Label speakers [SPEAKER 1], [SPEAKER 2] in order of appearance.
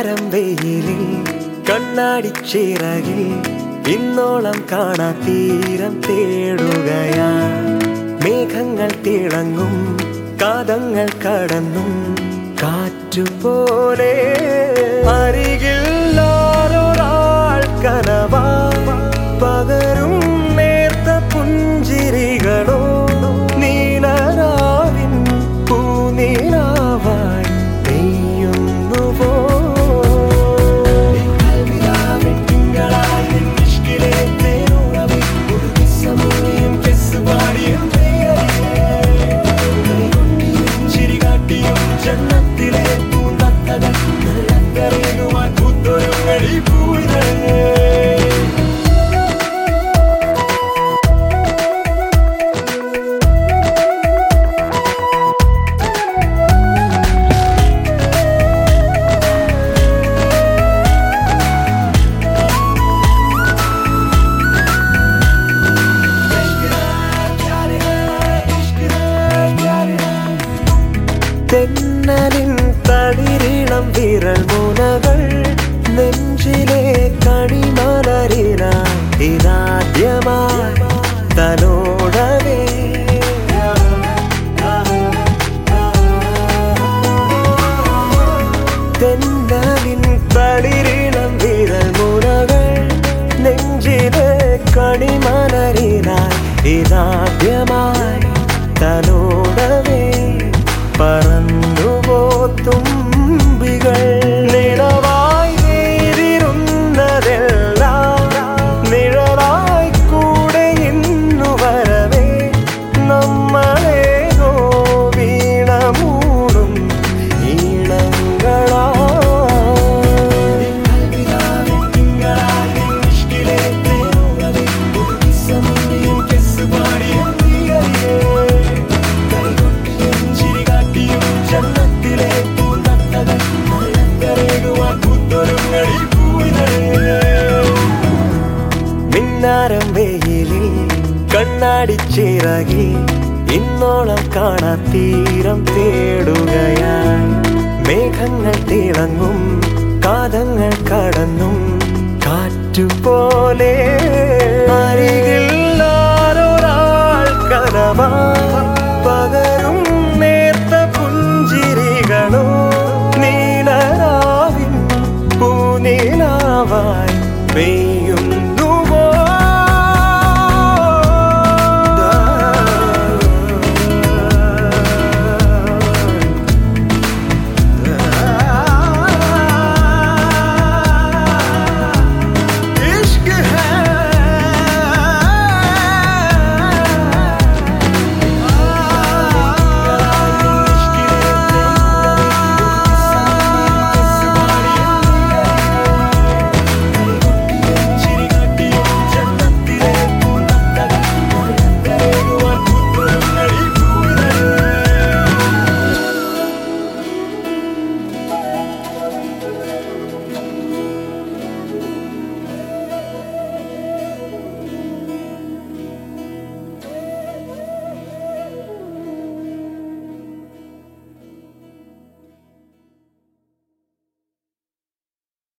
[SPEAKER 1] മിന്നാരം വെയിലിൽ കണ്ണാടിച്ചിറകിൽ ഇന്നോളം കാണാ തീരം തേടുകയാ മേഘങ്ങൾ തിളങ്ങും കാതങ്ങൾ കടന്നും കാറ്റുപോലെ അരികിൽ ആരൊരാൾ കനവാ പകരും നേർത്ത പുഞ്ചിരികളോ നീലരാവിൻ പൂനീലാവായി പെയ്യുന്നുവോ ജന്നത്തിലെ പൂന്തത്തകൾ നല്ലക്കരയുമായി പൂത്തൊരുങ്ങടി പൂവിതഴേ തെന്നലിൻ തളിരിളം വിരൽ മുനകൾ നെഞ്ചിലെ കണിമലരിന ഇതാദ്യമായി തലോടവേ തെന്നലിൻ തളിരിളം വിരൽ മുനകൾ നെഞ്ചിലെ കണിമലരിനായി ഇതാദ്യമായി തലോടവേ പറന്നുപോ തുമ്പികൾ നിലവായി നേരിരുന്നതെല്ലാം നിഴലായി കൂടെ ഇന്നു വരവേ നമ്മളെ വീണ മൂടും ഈണങ്ങളാ ജന്നത്തിലെ പൂന്തത്തകൾ നല്ലക്കരയുവാൻ പൂത്തൊരുങ്ങടി പൂവിതഴേ മിന്നാരം വെയിലിൽ കണ്ണാടിച്ചിറകിൽ ഇന്നോളം കാണാ തീരം തേടുകയായി മേഘങ്ങൾ തിളങ്ങും കാതങ്ങൾ കടന്നും കാറ്റുപോലെ